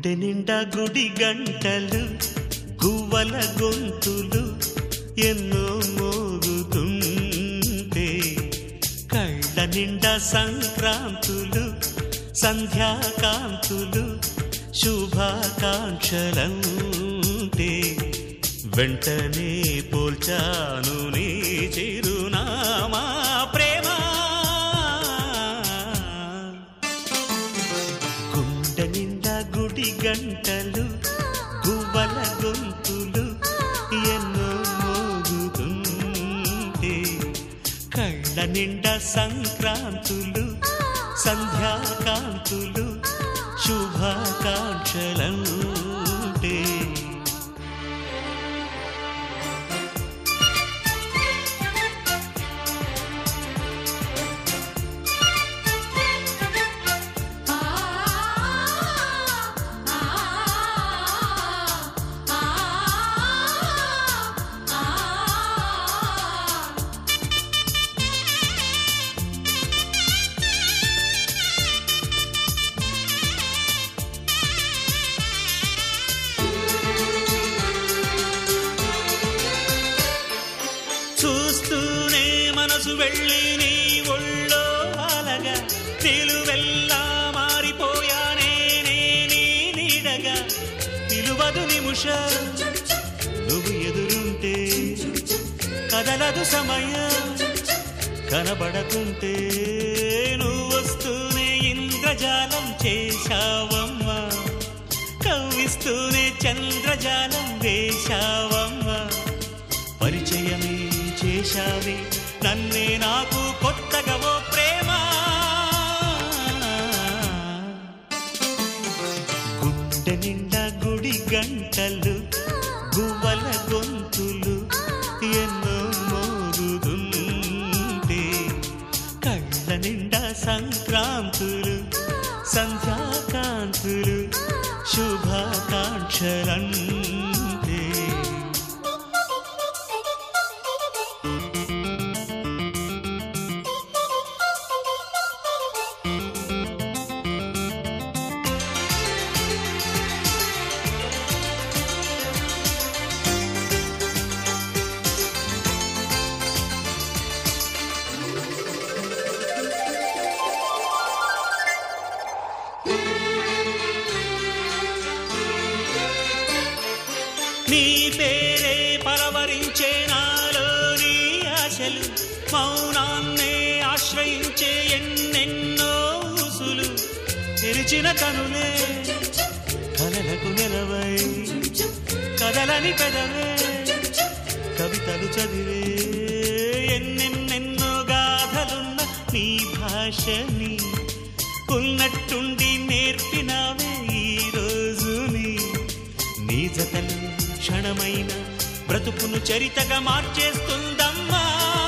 గుండె నిండా గుడి గంటలు గువ్వల గొంతులు ఎన్నో మోగుతుంటే కళ్ళ నిండా సంక్రాంతులు సంధ్యాకాంతులు శుభాకాంక్షలంటే వెంటనే పోల్చాను నీ చిరునామా ప్రేమ గుండె నిండా గుడి గంటలు గువ్వల గొంతులు ఎన్నో మోగుతుంటే కళ్ళ నిండా సంక్రాంతులు సంధ్యాకాంతులు శుభాకాంక్షలంటే చూస్తూనే మనసు వెళ్ళి నీ ఒళ్ళో అలగా నిలువెల్లా మారిపోయానే నే నీ నీడగా నిలువదు నిముష నువ్వు ఎదురుంటే కదలదు సమయం కనబడకుంటే నువ్వు వస్తూనే ఇంద్రజాలం చేశావమ్మా కవ్విస్తూనే చంద్రజాలం వేశావమ్మా పరిచయమే చేశావే నన్నే నాకు కొత్తగా ఓ ప్రేమ గుండె నిండా గుడి గంటలు గువ్వల గొంతులు ఎన్నో మోగుతుంటే కళ్ళ నిండా సంక్రాంతులు సంధ్యాకాంతులు శుభాకాంక్షలంటే నీ పేరే పరవరించే నాలోని ఆశలు మౌనాన్నే ఆశ్రయించే ఎన్నెన్నో ఊసులు తెరిచిన కనులే కలలకు నిలవై కదలని పెదవే కవితలు చదివే ఎన్నెన్నెన్నో గాథలున్న నీ భాషని ఉన్నట్టుండి నేర్పినావే ఈ రోజుని నీ జతలు క్షణమైన బ్రతుకును చరితగా మార్చేస్తుందమ్మా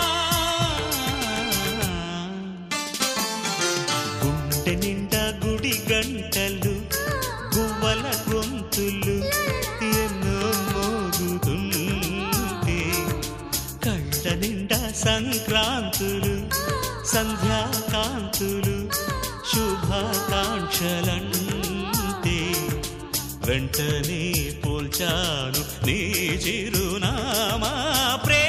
గుండె నిండా గుడి గంటలు గువ్వల గొంతులు ఎన్నో మోగుతుంటే కళ్ళ నిండా సంక్రాంతులు సంధ్యాకాంతులు శుభాకాంక్షలంటే వెంటనే పోల్చాను నీ చిరునామా ప్రే